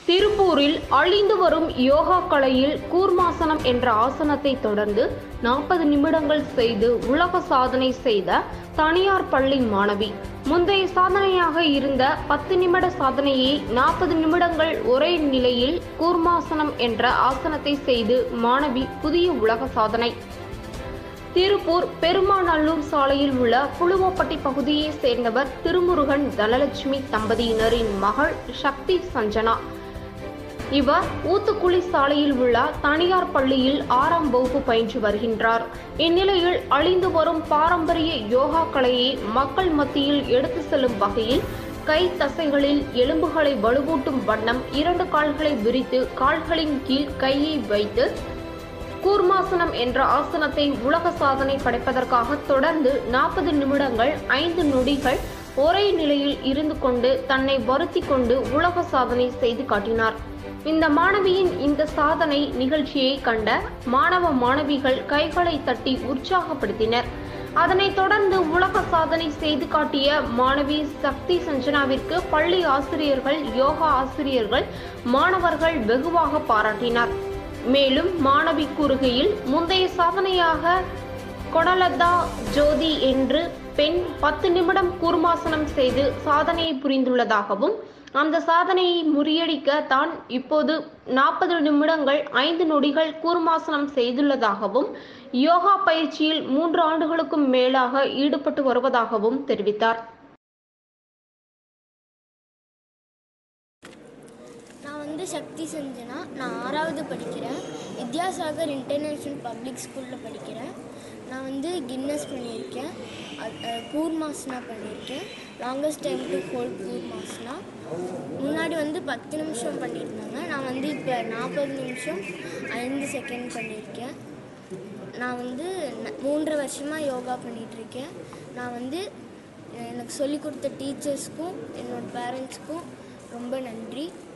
திருப்பூரில் அழிந்து வரும் யோகா கலையில் கூர்மாசனம் என்ற ஆசனத்தை தொடர்ந்து நாற்பது நிமிடங்கள் செய்து உலக சாதனை செய்த தனியார் பள்ளி மாணவி முந்தைய சாதனையாக இருந்த பத்து நிமிட சாதனையை நாற்பது நிமிடங்கள் ஒரே நிலையில் கூர்மாசனம் என்ற ஆசனத்தை செய்து மாணவி புதிய உலக சாதனை திருப்பூர் பெருமாநல்லூர் சாலையில் உள்ள புழுவப்பட்டி பகுதியைச் சேர்ந்தவர் திருமுருகன் தனலட்சுமி தம்பதியினரின் மகள் சக்தி சஞ்சனா இவர் ஊத்துக்குளி சாலையில் உள்ள தனியார் பள்ளியில் ஆறாம் வகுப்பு பயின்று வருகின்றார் இந்நிலையில் அழிந்து வரும் பாரம்பரிய யோகா கலையை மக்கள் மத்தியில் எடுத்து செல்லும் வகையில் கை தசைகளில் எலும்புகளை வலுவூட்டும் வண்ணம் இரண்டு கால்களை விரித்து கால்களின் கீழ் கையை வைத்து கூர்மாசனம் என்ற ஆசனத்தை உலக சாதனை படைப்பதற்காக தொடர்ந்து நாற்பது நிமிடங்கள் ஐந்து நொடிகள் ஒரே நிலையில் இருந்து கொண்டு தன்னை வருத்தி கொண்டு உலக சாதனை செய்து காட்டினார் இந்த மாணவியின் இந்த சாதனை நிகழ்ச்சியை கண்ட மாணவ மாணவிகள் கைகளை தட்டி உற்சாகப்படுத்தினர் அதனைத் தொடர்ந்து உலக சாதனை செய்து காட்டிய மாணவி சக்தி சஞ்சனாவிற்கு பள்ளி ஆசிரியர்கள் யோகா ஆசிரியர்கள் மாணவர்கள் வெகுவாக பாராட்டினார் மேலும் மாணவி கூறுகையில் முந்தைய சாதனையாக கொடலதா ஜோதி என்று பெண் பத்து நிமிடம் கூர்மாசனம் செய்து சாதனையை புரிந்துள்ளதாகவும் அந்த சாதனையை முறியடிக்க தான் இப்போது நாற்பது நிமிடங்கள் ஐந்து நொடிகள் கூர்மாசனம் செய்துள்ளதாகவும் யோகா பயிற்சியில் மூன்று ஆண்டுகளுக்கும் மேலாக ஈடுபட்டு வருவதாகவும் தெரிவித்தார் நான் வந்து சக்தி செஞ்சனா நான் ஆறாவது படிக்கிறேன் வித்யாசாகர் இன்டர்நேஷ்னல் பப்ளிக் ஸ்கூலில் படிக்கிறேன் நான் வந்து கின்னஸ் பண்ணியிருக்கேன் அ- அ, கூர்மாசனா பண்ணியிருக்கேன் longest time to hold Kurmasana முன்னாடி வந்து பத்து நிமிஷம் பண்ணியிருந்தாங்க நான் வந்து இப்போ நாற்பது நிமிஷம் ஐந்து செகண்ட் பண்ணியிருக்கேன் நான் வந்து ந- மூன்றரை வருஷமாக யோகா பண்ணிகிட்ருக்கேன் நான் வந்து எனக்கு சொல்லிக் கொடுத்த டீச்சர்ஸ்க்கும் என்னோடய பேரண்ட்ஸ்க்கும் ரொம்ப நன்றி